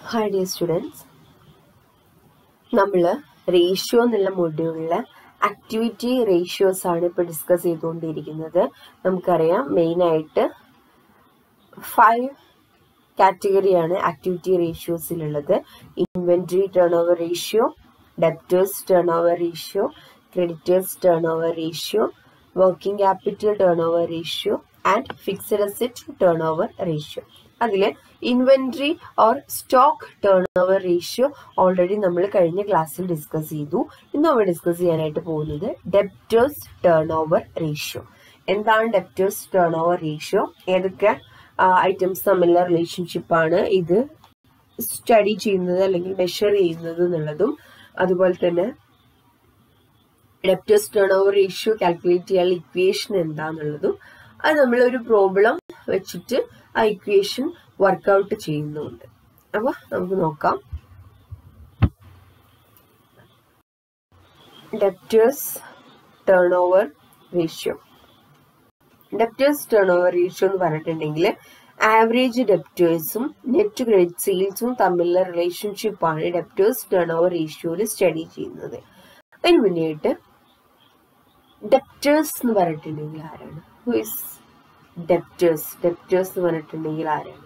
hi dear students നമ്മൾ ratio എന്നുള്ള മൊഡ്യൂളില് ആക്ടിവിറ്റി റേഷ്യോസ് ആണ് ഇപ്പോൾ ഡിസ്കസ് ചെയ്തുകൊണ്ടിരിക്കുന്നത് നമുക്കറിയാം മെയിനായിട്ട് ഫൈവ് കാറ്റഗറിയാണ് ആക്ടിവിറ്റി റേഷ്യോസിലുള്ളത് inventory turnover ratio debtors turnover ratio creditors turnover ratio working capital turnover ratio and fixed asset turnover ratio അതിൽ inventory or stock turnover ratio already നമ്മൾ കഴിഞ്ഞ ക്ലാസ്സിൽ discuss ചെയ്തു ഇന്ന് നമ്മൾ discuss ചെയ്യാനായിട്ട് പോകുന്നത് debtors turnover ratio എന്താണ് ഡെപ്റ്റേഴ്സ് ടേൺ ഓവർ റേഷ്യോ ഏതൊക്കെ ഐറ്റംസ് തമ്മിലുള്ള റിലേഷൻഷിപ്പാണ് ഇത് സ്റ്റഡി ചെയ്യുന്നത് അല്ലെങ്കിൽ മെഷർ ചെയ്യുന്നത് എന്നുള്ളതും അതുപോലെ തന്നെ debtors turnover ratio calculate ചെയ്യാനുള്ള ഇക്വേഷൻ എന്താന്നുള്ളതും അത് നമ്മൾ ഒരു പ്രോബ്ലം വെച്ചിട്ട് ആ ഇക്വേഷൻ വർക്കൗട്ട് ചെയ്യുന്നുണ്ട് അപ്പൊ നമുക്ക് നോക്കാം debtors turnover ratio debtors turnover ratio എന്ന് പറഞ്ഞിട്ടുണ്ടെങ്കിൽ ആവറേജ് ഡെപ്റ്റേഴ്സും നെറ്റ് ക്രെഡിറ്റ് സെയിൽസും തമ്മിലുള്ള റിലേഷൻഷിപ്പാണ് ഡെപ്റ്റേഴ്സ് ടേൺ ഓവർ റേഷ്യോയിൽ സ്റ്റഡി ചെയ്യുന്നത് അതിന് മുന്നേയായിട്ട് ഡെപ്റ്റേഴ്സ് എന്ന് പറഞ്ഞിട്ടുണ്ടെങ്കിൽ ആരാണ് ഹു ഇസ് ഡെപ്റ്റേഴ്സ് ഡെപ്റ്റേഴ്സ് എന്ന് പറഞ്ഞിട്ടുണ്ടെങ്കിൽ ആരാണ്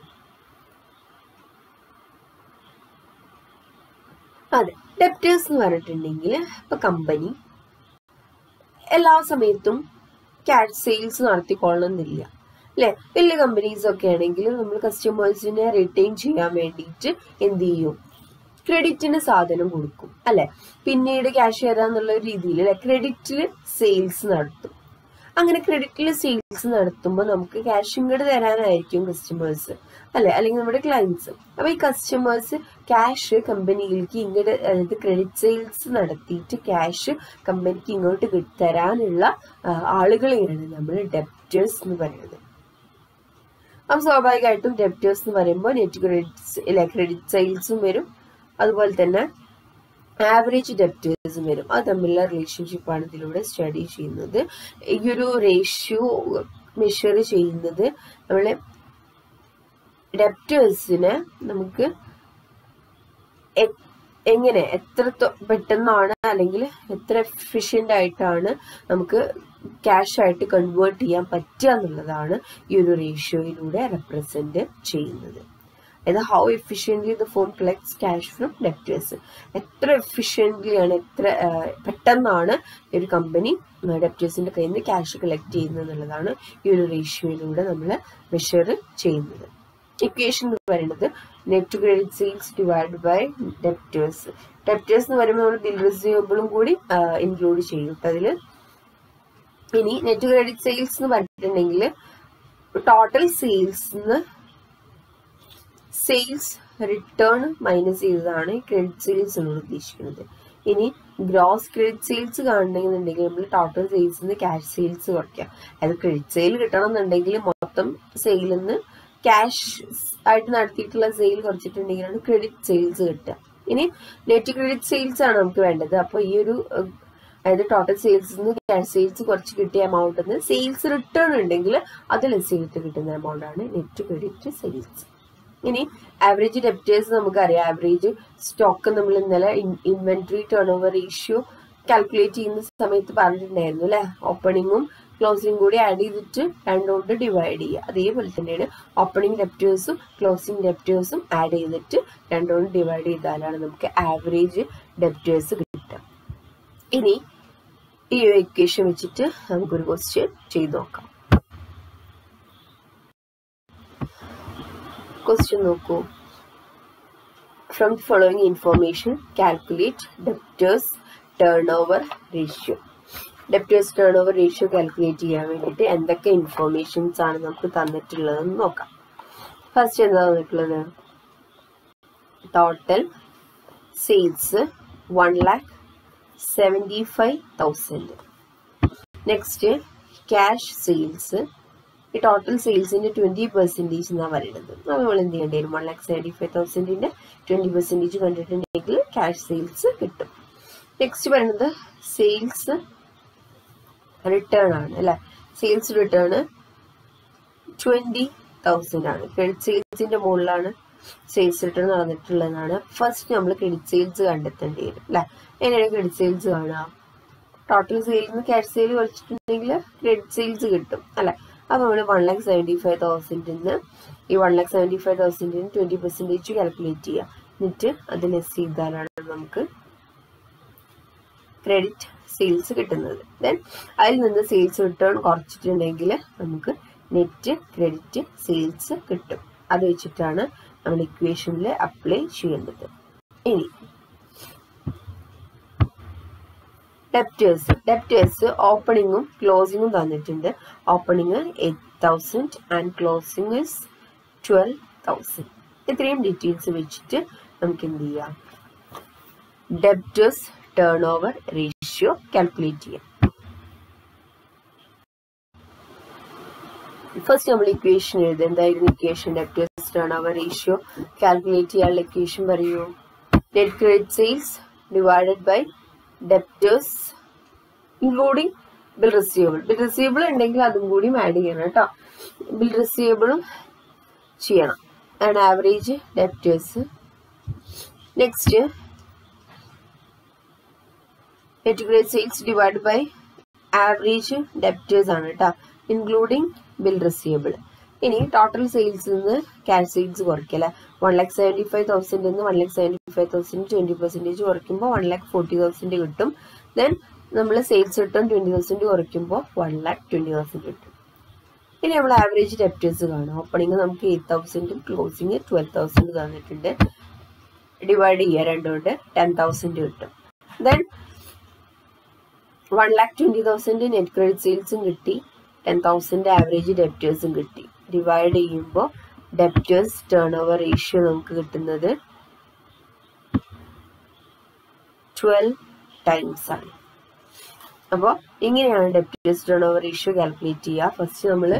അതെ ഡെപ്റ്റേഴ്സ് എന്ന് പറഞ്ഞിട്ടുണ്ടെങ്കിൽ ഇപ്പൊ കമ്പനി എല്ലാ സമയത്തും ക്യാഷ് സെയിൽസ് നടത്തിക്കൊള്ളണമെന്നില്ല അല്ലെ വലിയ കമ്പനീസ് ഒക്കെ ആണെങ്കിൽ നമ്മൾ കസ്റ്റമേഴ്സിനെ റിട്ടൈൻ ചെയ്യാൻ വേണ്ടിയിട്ട് എന്ത് ചെയ്യും ക്രെഡിറ്റിന് സാധനം കൊടുക്കും അല്ലെ പിന്നീട് ക്യാഷ് തരാന്നുള്ള രീതിയിൽ അല്ലെ ക്രെഡിറ്റിൽ സെയിൽസ് നടത്തും അങ്ങനെ ക്രെഡിറ്റിൽ സെയിൽസ് നടത്തുമ്പോൾ നമുക്ക് ക്യാഷ് ഇങ്ങോട്ട് തരാനായിരിക്കും കസ്റ്റമേഴ്സ് അല്ലെ അല്ലെങ്കിൽ നമ്മുടെ ക്ലയൻസ് അപ്പൊ ഈ കസ്റ്റമേഴ്സ് ക്യാഷ് കമ്പനിയിലേക്ക് ഇങ്ങോട്ട് അതായത് ക്രെഡിറ്റ് സെയിൽസ് നടത്തിയിട്ട് ക്യാഷ് കമ്പനിക്ക് ഇങ്ങോട്ട് തരാനുള്ള ആളുകളെയാണ് നമ്മൾ ഡെപ്റ്റേഴ്സ് എന്ന് പറയുന്നത് അപ്പം സ്വാഭാവികമായിട്ടും ഡെപ്റ്റേഴ്സ് എന്ന് പറയുമ്പോൾ നെറ്റ് ക്രെഡിറ്റ്സ് അല്ലെ ക്രെഡിറ്റ് സെയിൽസും വരും അതുപോലെ തന്നെ ആവറേജ് ഡെപ്റ്റേഴ്സും വരും അത് തമ്മിലുള്ള റിലേഷൻഷിപ്പാണ് ഇതിലൂടെ സ്റ്റഡി ചെയ്യുന്നത് ഈ ഒരു റേഷ്യോ മെഷർ ചെയ്യുന്നത് നമ്മളെ ഡെപ്റ്റേഴ്സിന് നമുക്ക് എങ്ങനെ എത്ര പെട്ടെന്നാണ് അല്ലെങ്കിൽ എത്ര എഫിഷ്യൻ്റ് ആയിട്ടാണ് നമുക്ക് ക്യാഷ് ആയിട്ട് കൺവേർട്ട് ചെയ്യാൻ പറ്റുക എന്നുള്ളതാണ് ഈ ഒരു റേഷ്യോയിലൂടെ റെപ്രസെന്റ് ചെയ്യുന്നത് അതായത് how efficiently the firm collects cash from debtors എത്ര എഫിഷ്യൻ്റ്ലി ആണ് എത്ര പെട്ടെന്നാണ് ഒരു കമ്പനി ഡെപ്റ്റേഴ്സിന്റെ കയ്യിൽ നിന്ന് ക്യാഷ് കളക്ട് ചെയ്യുന്നത് എന്നുള്ളതാണ് ഈ ഒരു റേഷ്യോയിലൂടെ നമ്മൾ മെഷർ ചെയ്യുന്നത് ഇക്വേഷൻ എന്ന് പറയുന്നത് net credit sales divide by debtors debtors എന്ന് പറയുമ്പോൾ നമ്മൾ ബിൽ റിസീവബിളും കൂടി ഇൻക്ലൂഡ് ചെയ്യും അതിൽ ഇനി നെറ്റ് ക്രെഡിറ്റ് സെയിൽസ് എന്ന് പറഞ്ഞിട്ടുണ്ടെങ്കിൽ total sales sales return minus ചെയ്തതാണ് ക്രെഡിറ്റ് സെയിൽസ് എന്നോട് ഉദ്ദേശിക്കുന്നത് ഇനി ഗ്രോസ് ക്രെഡിറ്റ് സെയിൽസ് കാണണമെന്നുണ്ടെങ്കിൽ നമ്മൾ ടോട്ടൽ സെയിൽസ് നിന്ന് ക്യാഷ് സെയിൽസ് കുറയ്ക്കാം അത് ക്രെഡിറ്റ് സെയിൽ കിട്ടണം എന്നുണ്ടെങ്കിൽ മൊത്തം സെയിലിൽ നിന്ന് ക്യാഷ് ആയിട്ട് നടത്തിയിട്ടുള്ള സെയിൽ കുറച്ചിട്ടുണ്ടെങ്കിലാണ് ക്രെഡിറ്റ് സെയിൽസ് കിട്ടുക ഇനി നെറ്റ് ക്രെഡിറ്റ് സെയിൽസ് ആണ് നമുക്ക് വേണ്ടത് അപ്പോൾ ഈ ഒരു അതായത് ടോട്ടൽ സെയിൽസ് നിന്ന് ക്യാഷ് സെയിൽസ് കുറച്ച് കിട്ടിയ എമൗണ്ട് നിന്ന് സെയിൽസ് റിട്ടേൺ ഉണ്ടെങ്കിൽ അത് ലെസ് ചെയ്തിട്ട് കിട്ടുന്ന എമൗണ്ട് ആണ് നെറ്റ് ക്രെഡിറ്റ് സെയിൽസ് ഇനി ആവറേജ് ഡെപ്റ്റേഴ്സ് നമുക്കറിയാം ആവറേജ് സ്റ്റോക്ക് നമ്മൾ ഇന്നലെ inventory turnover ratio calculate ചെയ്യുന്ന സമയത്ത് പറഞ്ഞിട്ടുണ്ടായിരുന്നു അല്ലെ ഓപ്പണിങ്ങും ക്ലോസിംഗ് കൂടി ആഡ് ചെയ്തിട്ട് രണ്ടുകൊണ്ട് ഡിവൈഡ് ചെയ്യുക അതേപോലെ തന്നെയാണ് ഓപ്പണിംഗ് ഡെപ്റ്റേഴ്സും ക്ലോസിംഗ് ഡെപ്റ്റേഴ്സും ആഡ് ചെയ്തിട്ട് രണ്ടുകൊണ്ട് ഡിവൈഡ് ചെയ്താലാണ് നമുക്ക് ആവറേജ് ഡെപ്റ്റേഴ്സ് കിട്ടുക ഇനി ഈ ഒരു ഇക്വേഷൻ വെച്ചിട്ട് നമുക്കൊരു ക്വസ്റ്റ്യൻ ചെയ്ത് നോക്കാം ക്വസ്റ്റ്യൻ നോക്കൂ from the following information calculate debtors turnover ratio debtors turnover ratio calculate ചെയ്യാൻ വേണ്ടിയിട്ട് എന്തൊക്കെ ഇൻഫോർമേഷൻസ് ആണ് നമുക്ക് തന്നിട്ടുള്ളതെന്ന് നോക്കാം ഫസ്റ്റ് എന്താ തന്നിട്ടുള്ളത് total sales one lakh seventy five thousand next cash sales ഈ ടോട്ടൽ സെയിൽസിന്റെ ട്വന്റി പെർസെൻറ്റേജ് എന്നാണ് പറയുന്നത് അപ്പോൾ നമ്മൾ എന്ത് ചെയ്യേണ്ടി വരും വൺ ലാക്ക് സെവൻറ്റി ഫൈവ് തൗസൻഡിന്റെ ട്വന്റി പെർസെൻറ്റേജ് കണ്ടിട്ടുണ്ടെങ്കിൽ ക്യാഷ് സെയിൽസ് കിട്ടും നെക്സ്റ്റ് പറയുന്നത് സെയിൽസ് റിട്ടേൺ ആണ് അല്ലെ സെയിൽസ് റിട്ടേൺ ട്വന്റി തൗസൻഡ് ആണ് ക്രെഡിറ്റ് സെയിൽസിന്റെ മുകളിലാണ് സെയിൽസ് റിട്ടേൺ നടന്നിട്ടുള്ളതാണ് ഫസ്റ്റ് നമ്മൾ ക്രെഡിറ്റ് സെയിൽസ് കണ്ടെത്തേണ്ടി വരും അല്ലെ എങ്ങനെയാണ് ക്രെഡിറ്റ് സെയിൽസ് കാണുക ടോട്ടൽ സെയിലിൽ നിന്ന് ക്യാഷ് സെയിൽ കുറച്ചിട്ടുണ്ടെങ്കിൽ ക്രെഡിറ്റ് സെയിൽസ് കിട്ടും അല്ലെ അപ്പോൾ നമ്മൾ വൺ ലാക്ക് സെവൻറ്റി ഫൈവ് തൗസൻഡിന് ഈ വൺ ലാക്ക് സെവൻറ്റി ഫൈവ് തൗസൻഡിന് ട്വൻറ്റി പെർസെൻറ്റേജ് കാൽക്കുലേറ്റ് ചെയ്യുക എന്നിട്ട് അത് ലെസ് ചെയ്താലാണ് നമുക്ക് ക്രെഡിറ്റ് സെയിൽസ് കിട്ടുന്നത് ദെൻ അതിൽ നിന്ന് സെയിൽസ് റിട്ടേൺ കുറച്ചിട്ടുണ്ടെങ്കിൽ നമുക്ക് നെറ്റ് ക്രെഡിറ്റ് സെയിൽസ് കിട്ടും അത് വെച്ചിട്ടാണ് നമ്മൾ ഇക്വേഷനിൽ അപ്ലൈ ചെയ്യേണ്ടത് ഇനി ഡെപ്റ്റേഴ്സ് ഡെപ്റ്റേഴ്സ് ഓപ്പണിങ്ങും ക്ലോസിങ്ങും തന്നിട്ടുണ്ട് opening eight thousand and closing is twelve thousand ഇത്രയും ഡീറ്റെയിൽസ് വെച്ചിട്ട് നമുക്ക് എന്ത് ചെയ്യാം debtors turnover ratio calculate ചെയ്യാം ഫസ്റ്റ് നമ്മൾ ഇക്വേഷൻ എഴുതുക എന്തായിരുന്നു equation debtors turnover ratio calculate ചെയ്യാനുള്ള ഇക്വേഷൻ പറയൂ net credit sales divided by debtors including bill receivable bill receivable ഉണ്ടെങ്കിൽ അതും കൂടി ആഡ് ചെയ്യണം കേട്ടോ ബിൽ റിസീവബിളും ചെയ്യണം ആണ് average debtors next net credit sales divide by average debtors ആണ് കേട്ടോ ഇൻക്ലൂഡിങ് ബിൽ റിസീവബിൾ ഇനി ടോട്ടൽ സെയിൽസിൽ നിന്ന് ക്യാഷ് സെയിൽസ് കുറയ്ക്കല one lakh seventy five thousand നിന്ന് one lakh seventy five thousand twenty percentage കുറയ്ക്കുമ്പോൾ വൺ ലാക്ക് ഫോർട്ടി തൗസൻഡ് കിട്ടും ദെൻ നമ്മൾ സെയിൽസ് റിട്ടേൺ ട്വൻറ്റി തൗസൻഡ് കുറയ്ക്കുമ്പോൾ വൺ ലാക്ക് ട്വൻറ്റി തൗസൻഡ് കിട്ടും ഇനി നമ്മൾ ആവറേജ് ഡെപ്റ്റേഴ്സ് കാണും ഓപ്പണിങ് നമുക്ക് എയ്റ്റ് തൗസൻഡും ക്ലോസിങ് ട്വൽവ് തൗസൻഡ് തന്നിട്ടുണ്ട് ഡിവൈഡ് ചെയ്യുക രണ്ടുകൊണ്ട് ടെൻ തൗസൻഡ് കിട്ടും then one lakh twenty thousand net credit സെയിൽസും കിട്ടി ടെൻ തൗസൻഡ് ആവറേജ് ഡെപ്റ്റേഴ്സും കിട്ടി ഡിവൈഡ് ചെയ്യുമ്പോൾ ഡെപ്റ്റേഴ്സ് ടേൺ ഓവർ റേഷ്യോ നമുക്ക് കിട്ടുന്നത് ട്വൽവ് ടൈംസ് ആണ് അപ്പോൾ ഇങ്ങനെയാണ് debtors turnover ratio calculate ചെയ്യുക ഫസ്റ്റ് നമ്മൾ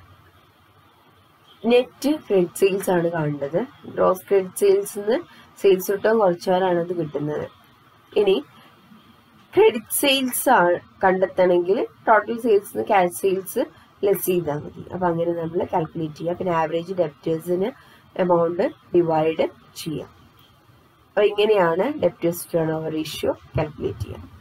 നെറ്റ് ക്രെഡിറ്റ് സെയിൽസ് ആണ് കാണേണ്ടത് ഗ്രോസ് ക്രെഡിറ്റ് സെയിൽസ് നിന്ന് സെയിൽസ് റിട്ടേൺ കുറച്ചാലാണ് അത് കിട്ടുന്നത് ഇനി ക്രെഡിറ്റ് സെയിൽസ് കണ്ടെത്തണമെങ്കിൽ total sales cash sales less ചെയ്താൽ മതി അപ്പം അങ്ങനെ നമ്മൾ കാൽക്കുലേറ്റ് ചെയ്യുക പിന്നെ ആവറേജ് ഡെപ്റ്റേഴ്സിന് എമൗണ്ട് ഡിവൈഡ് ചെയ്യാം അപ്പോൾ ഇങ്ങനെയാണ് debtors turnover ratio calculate ചെയ്യുക